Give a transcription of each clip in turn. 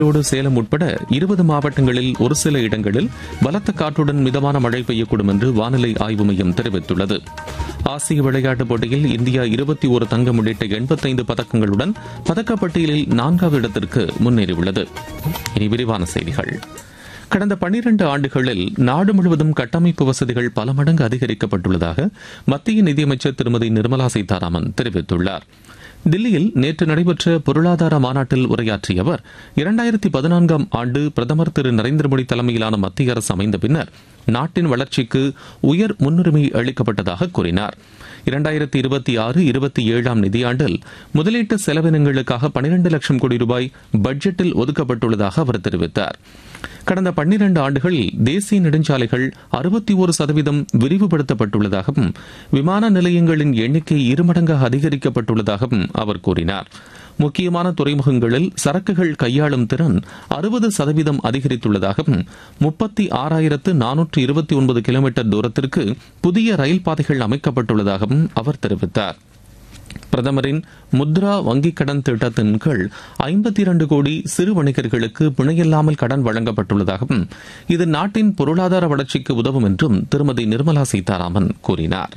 ஈரோடு சேலம் உட்பட இருபது மாவட்டங்களில் ஒரு சில இடங்களில் பலத்த காற்றுடன் மிதமான மழை பெய்யக்கூடும் என்று வானிலை ஆய்வு மையம் தெரிவித்துள்ளது ஆசிய விளையாட்டுப் போட்டியில் இந்தியா இருபத்தி ஒரு தங்கம் உள்ளிட்ட எண்பத்தைந்து பதக்கங்களுடன் பதக்கப்பட்டியலில் நான்காவது இடத்திற்கு முன்னேறியுள்ளது இனி விரிவான செய்திகள் கடந்த பன்னிரண்டு ஆண்டுகளில் நாடு முழுவதும் கட்டமைப்பு வசதிகள் பல மடங்கு அதிகரிக்கப்பட்டுள்ளதாக மத்திய நிதியமைச்சர் திருமதி நிர்மலா சீதாராமன் தெரிவித்துள்ளார் தில்லியில் நேற்று நடைபெற்ற பொருளாதார மாநாட்டில் உரையாற்றிய அவர் இரண்டாயிரத்தி பதினான்காம் ஆண்டு பிரதமர் திரு நரேந்திர மோடி தலைமையிலான மத்திய அரசு அமைந்த பின்னர் நாட்டின் வளர்ச்சிக்கு உயர் முன்னுரிமை அளிக்கப்பட்டதாக கூறினார் இரண்டாயிரத்தி இருபத்தி ஆறு இருபத்தி ஏழாம் நிதியாண்டில் முதலீட்டு செலவினங்களுக்காக பனிரண்டு லட்சம் கோடி ரூபாய் பட்ஜெட்டில் ஒதுக்கப்பட்டுள்ளதாக அவர் தெரிவித்தார் கடந்த பன்னிரண்டு ஆண்டுகளில் தேசிய நெடுஞ்சாலைகள் அறுபத்தி ஒரு சதவீதம் விரிவுபடுத்தப்பட்டுள்ளதாகவும் விமான நிலையங்களின் எண்ணிக்கை இருமடங்காக அதிகரிக்கப்பட்டுள்ளதாகவும் அவர் கூறினார் முக்கியமான துறைமுகங்களில் சரக்குகள் கையாளும் திறன் அறுபது சதவீதம் அதிகரித்துள்ளதாகவும் முப்பத்தி ஆறாயிரத்து நானூற்று இருபத்தி ஒன்பது கிலோமீட்டர் தூரத்திற்கு புதிய ரயில் பாதைகள் அமைக்கப்பட்டுள்ளதாகவும் அவர் தெரிவித்தார் பிரதமரின் முத்ரா வங்கிக் கடன் திட்டத்தின் கீழ் ஐம்பத்தி இரண்டு கோடி சிறு வணிகர்களுக்கு பிணையில்லாமல் கடன் வழங்கப்பட்டுள்ளதாகவும் இது நாட்டின் பொருளாதார வளர்ச்சிக்கு உதவும் என்றும் திருமதி நிர்மலா சீதாராமன் கூறினார்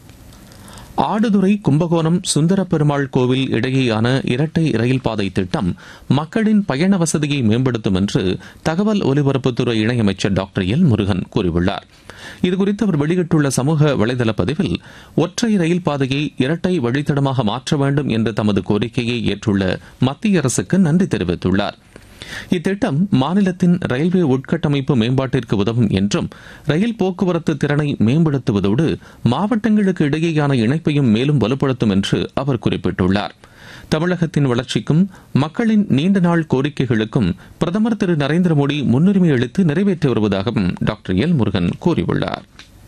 ஆடுதுறை கும்பகோணம் சுந்தர பெருமாள் கோவில் இடையேயான இரட்டை ரயில் பாதை திட்டம் மக்களின் பயண வசதியை மேம்படுத்தும் என்று தகவல் ஒலிபரப்புத்துறை இணையமைச்சர் டாக்டர் எல் முருகன் கூறியுள்ளார் இதுகுறித்து அவர் வெளியிட்டுள்ள சமூக வலைதள பதிவில் ஒற்றை ரயில் பாதையை இரட்டை வழித்தடமாக மாற்ற வேண்டும் என்ற தமது கோரிக்கையை ஏற்றுள்ள மத்திய அரசுக்கு நன்றி தெரிவித்துள்ளார் இத்திட்டம் மாநிலத்தின் ரயில்வே உட்கட்டமைப்பு மேம்பாட்டிற்கு உதவும் என்றும் ரயில் போக்குவரத்து திறனை மேம்படுத்துவதோடு மாவட்டங்களுக்கு இடையேயான இணைப்பையும் மேலும் வலுப்படுத்தும் என்று அவர் குறிப்பிட்டுள்ளார் தமிழகத்தின் வளர்ச்சிக்கும் மக்களின் நீண்ட நாள் கோரிக்கைகளுக்கும் பிரதமர் திரு நரேந்திர மோடி முன்னுரிமை அளித்து நிறைவேற்றி வருவதாகவும் டாக்டர் எல் முருகன் கூறியுள்ளார்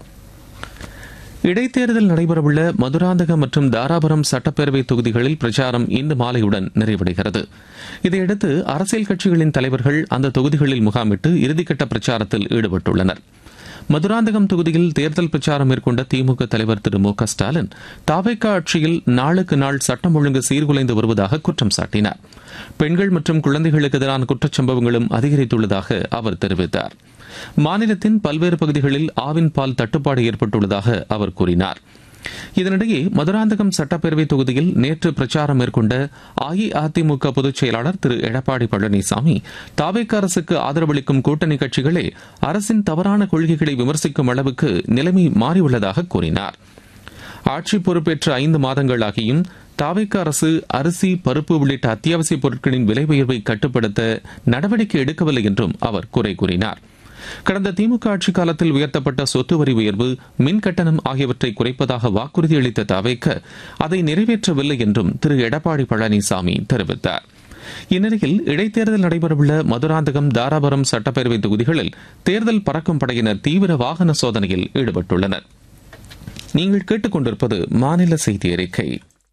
இடைத்தேர்தல் நடைபெறவுள்ள மதுராந்தகம் மற்றும் தாராபுரம் சட்டப்பேரவை தொகுதிகளில் பிரச்சாரம் இன்று மாலையுடன் நிறைவடைகிறது இதையடுத்து அரசியல் கட்சிகளின் தலைவர்கள் அந்த தொகுதிகளில் முகாமிட்டு இறுதிக்கட்ட பிரச்சாரத்தில் ஈடுபட்டுள்ளனர் மதுராந்தகம் தொகுதியில் தேர்தல் பிரச்சாரம் மேற்கொண்ட திமுக தலைவர் திரு மு க ஸ்டாலின் தாவேக்கா ஆட்சியில் நாளுக்கு நாள் சட்டம் ஒழுங்கு சீர்குலைந்து வருவதாக குற்றம் சாட்டினார் பெண்கள் மற்றும் குழந்தைகளுக்கு எதிரான குற்றச்சம்பவங்களும் அதிகரித்துள்ளதாக அவர் தெரிவித்தார் மாநிலத்தின் பல்வேறு பகுதிகளில் ஆவின் பால் தட்டுப்பாடு ஏற்பட்டுள்ளதாக அவர் கூறினார் இதனிடையே மதுராந்தகம் சட்டப்பேரவை தொகுதியில் நேற்று பிரச்சாரம் மேற்கொண்ட அஇஅதிமுக பொதுச் செயலாளர் திரு எடப்பாடி பழனிசாமி தாவேக்க அரசுக்கு ஆதரவளிக்கும் கூட்டணி கட்சிகளே அரசின் தவறான கொள்கைகளை விமர்சிக்கும் அளவுக்கு நிலைமை மாறியுள்ளதாக கூறினார் ஆட்சி பொறுப்பேற்ற ஐந்து மாதங்களாகியும் தாவேக்க அரசு அரிசி பருப்பு உள்ளிட்ட அத்தியாவசிய பொருட்களின் விலை உயர்வை கட்டுப்படுத்த நடவடிக்கை எடுக்கவில்லை என்றும் அவர் குறை கூறினார் கடந்த திமுக ஆட்சி காலத்தில் உயர்த்தப்பட்ட சொத்து வரி உயர்வு மின் கட்டணம் ஆகியவற்றை குறைப்பதாக வாக்குறுதி அளித்த தவைக்க அதை நிறைவேற்றவில்லை என்றும் திரு எடப்பாடி பழனிசாமி தெரிவித்தார் இந்நிலையில் இடைத்தேர்தல் நடைபெறவுள்ள மதுராந்தகம் தாராபுரம் சட்டப்பேரவை தொகுதிகளில் தேர்தல் பறக்கும் படையினர் தீவிர வாகன சோதனையில் ஈடுபட்டுள்ளனர் நீங்கள் கேட்டுக்கொண்டிருப்பது மாநில செய்தி அறிக்கை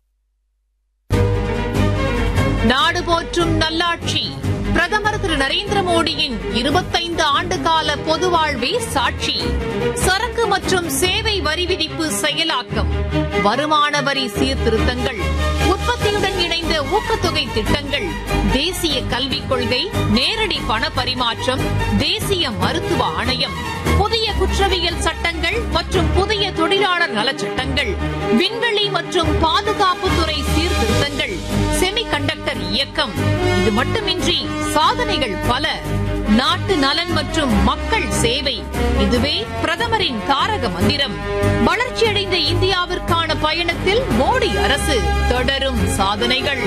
நாடு போற்றும் நல்லாட்சி பிரதமர் திரு நரேந்திர மோடியின் இருபத்தைந்து ஆண்டு கால பொது வாழ்வே சாட்சி சரக்கு மற்றும் சேவை வரி விதிப்பு செயலாக்கம் வருமான வரி சீர்திருத்தங்கள் உற்பத்தியுடன் இணைந்த ஊக்கத்தொகை திட்டங்கள் தேசிய கல்விக் கொள்கை நேரடி பண பரிமாற்றம் தேசிய மருத்துவ ஆணையம் புதிய குற்றவியல் சட்டங்கள் மற்றும் புதிய தொழிலாளர் நலச்சட்டங்கள் விண்வெளி மற்றும் பாதுகாப்புத்துறை சீர்திருத்தங்கள் செமி கண்டக்டர் இயக்கம் இது மட்டுமின்றி சாதனைகள் பல நாட்டு நலன் மற்றும் மக்கள் சேவை இதுவே பிரதமரின் தாரக மந்திரம் வளர்ச்சியடைந்த இந்தியாவிற்கான பயணத்தில் மோடி அரசு தொடரும் சாதனைகள்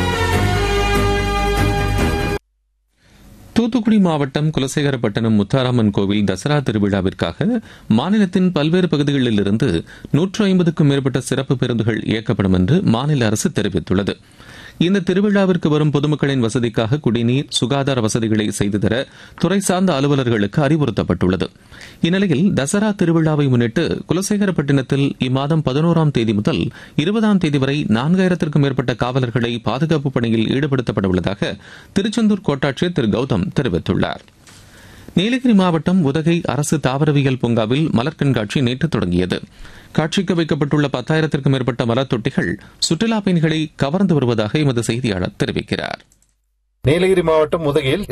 தூத்துக்குடி மாவட்டம் குலசேகரப்பட்டினம் முத்தாராமன் கோவில் தசரா திருவிழாவிற்காக மாநிலத்தின் பல்வேறு பகுதிகளில் இருந்து நூற்று ஐம்பதுக்கும் மேற்பட்ட சிறப்பு பேருந்துகள் இயக்கப்படும் என்று மாநில அரசு தெரிவித்துள்ளது இந்த திருவிழாவிற்கு வரும் பொதுமக்களின் வசதிக்காக குடிநீர் சுகாதார வசதிகளை செய்து தர துறை சார்ந்த அலுவலர்களுக்கு அறிவுறுத்தப்பட்டுள்ளது இந்நிலையில் தசரா திருவிழாவை முன்னிட்டு குலசேகரப்பட்டினத்தில் இம்மாதம் பதினோராம் தேதி முதல் இருபதாம் தேதி வரை நான்காயிரத்திற்கும் மேற்பட்ட காவலர்களை பாதுகாப்பு பணியில் ஈடுபடுத்தப்பட உள்ளதாக திருச்செந்தூர் கோட்டாட்சியர் திரு கௌதம் தெரிவித்துள்ளார் நீலகிரி மாவட்டம் உதகை அரசு தாவரவியல் பூங்காவில் மலர் கண்காட்சி நேற்று தொடங்கியது காட்சிக்கு வைக்கப்பட்டுள்ள பத்தாயிரத்திற்கும் மேற்பட்ட மலர் தொட்டிகள் சுற்றுலா பயணிகளை கவர்ந்து வருவதாக எமது செய்தியாளர் தெரிவிக்கிறார் நீலகிரி மாவட்டம் உதகையில்